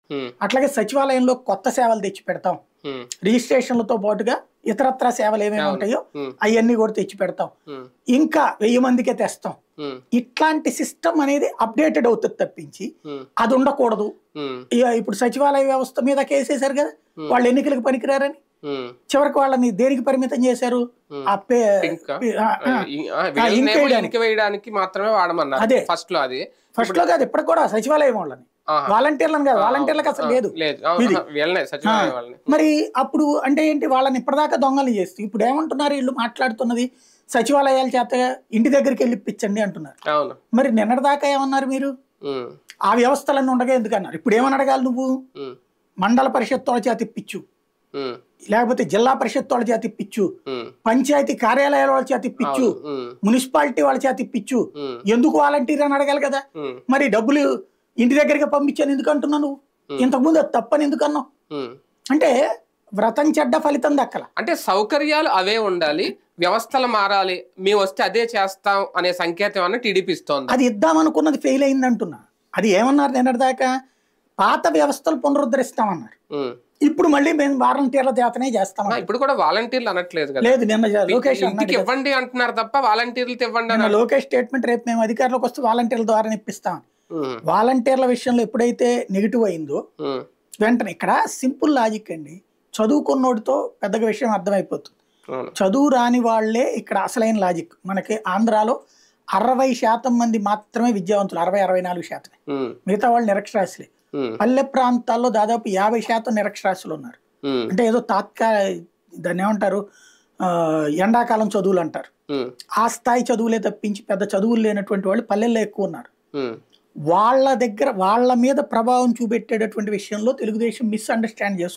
ఉమ్, అట్లాగే సచివాలయంలో కొత్త సేవలు తెచ్చి పెడతాం ఉమ్, రిజిస్ట్రేషన్లతో పాటుగా ఇతరత్ర సేవలు ఏమేమి ఉంటాయో ఉమ్, అవన్నీ కూడా తెచ్చి పెడతాం ఉమ్, ఇంకా వెయ్యి మందికే తెస్తాం ఉమ్, ఇట్లాంటి సిస్టమ్ అనేది అప్డేటెడ్ అవుతుంది తప్పించి ఉమ్, అది ఉండకూడదు ఉమ్, ఇక ఇప్పుడు సచివాలయ వ్యవస్థ మీద కేసేశారు కదా వాళ్ళు ఎన్నికలకు పనికిరారని ఉమ్. చివరికి వాళ్ళని దేనికి పరిమితం చేశారు ఆ పే- ఇంకా? ఆ, ఆ. ఈ- ఆ, వీళ్ళనేమో వేయడానికి. ఇంక వేయడానికి మాత్రమే వాడమన్నారు అదే. ఫస్ట్ లో అది ఫస్ట్ లో కాదు ఇప్పటికి కూడా సచివాలయం వాళ్ళని ఆహా. వాలంటీర్లను కాదు వాలంటీర్లకు అసలు లేదు లేదు అవును, వీళ్ళనే సచివాలయం వాళ్ళని మరి అప్పుడు అంటే ఏంటి వాళ్ళని ఇప్పటిదాకా దొంగలు చేస్తూ ఇప్పుడు ఏమంటున్నారు వీళ్ళు మాట్లాడుతున్నది సచివాలయాల చేత ఇంటి దగ్గరికి వెళ్ళి ఇప్పించండి అంటున్నారు అవును మరి నిన్నటిదాకా ఏమన్నారు మీరు ఉమ్, ఆ వ్యవస్థలన్నీ ఉండగా ఎందుకన్నారు ఇప్పుడు ఏమని అడగాలి నువ్వు ఉమ్, మండల పరిషత్ వాళ్ళ చేత ఇప్పించు ఉమ్, లేకపోతే జిల్లా పరిషత్ వాళ్ళ చేత ఇప్పించు ఉమ్, పంచాయతీ కార్యాలయాల వాళ్ళ చేత ఇప్పించు ఉమ్, మున్సిపాలిటీ వాళ్ళ చేత ఇప్పించు ఉమ్, ఎందుకు వాలంటీర్ అని అడగాలి కదా ఉమ్, మరి డబ్బులు ఇంటి దగ్గరికి పంపించాను ఎందుకు అంటున్నావు నువ్వు ఇంతకుముందు అది తప్పని ఎందుకు అన్నావు ఉమ్. అంటే వ్రతం చెడ్డ ఫలితం దక్కల అంటే సౌకర్యాలు అవే ఉండాలి వ్యవస్థలు మారాలి మేము వస్తే అదే చేస్తాం అనే సంకేతం అన్న టీడీపీ ఇస్తోంది అది ఇద్దామనుకున్నది ఫెయిల్ అయింది అంటున్నా అది ఏమన్నారు నిన్నటిదాకా పాత వ్యవస్థలు పునరుద్ధరిస్తామన్నారు ఉమ్. ఇప్పుడు మళ్ళీ మేము వాలంటీర్ల చేతనే ఆ, చేస్తామన్నారు ఇప్పుడు కూడా వాలంటీర్లు అనట్లేదు కదా లేదు నిన్న జ- లోకేష్ అన్నాడు ఇంటికి ఇవ్వండి అంటున్నారు తప్ప వాలంటీర్లు ఇవ్వండి అని నిన్న లోకేష్ స్టేట్మెంట్ రేపు మేము అధికారంలోకి వస్తే వాలంటీర్ల ద్వారా ఇప్పిస్తాం ఉమ్, వాలంటీర్ల విషయంలో ఎప్పుడైతే నెగిటివ్ అయిందో ఉమ్, వెంటనే ఇక్కడ సింపుల్ లాజిక్ అండి చదువుకున్నోడితో పెద్దగా విషయం అర్థమైపోతుంది అవును చదువు రాని వాళ్ళే ఇక్కడ అసలైన లాజిక్ మనకి ఆంధ్రాలో అరవై శాతం మంది మాత్రమే విద్యావంతులు అరవై అరవై నాలుగు శాతమే ఉమ్, మిగతా వాళ్ళు నిరక్షరాస్యులే ఉమ్, పల్లె ప్రాంతాల్లో దాదాపు యాభై శాతం నిరక్షరాస్యులు ఉన్నారు ఉమ్, అంటే ఏదో తాత్కాల దాన్ని ఏమంటారు ఆ, ఎండాకాలం చదువులు అంటారు ఉమ్, ఆ స్థాయి చదువులే తప్పించి పెద్ద చదువులు లేనటువంటి వాళ్ళు పల్లెల్లో ఎక్కువ ఉన్నారు ఉమ్, వాళ్ళ దగ్గర వాళ్ళ మీద ప్రభావం చూపెట్టేటటువంటి విషయంలో తెలుగుదేశం మిస్అండర్స్టాండ్ చేసుకుంటుంది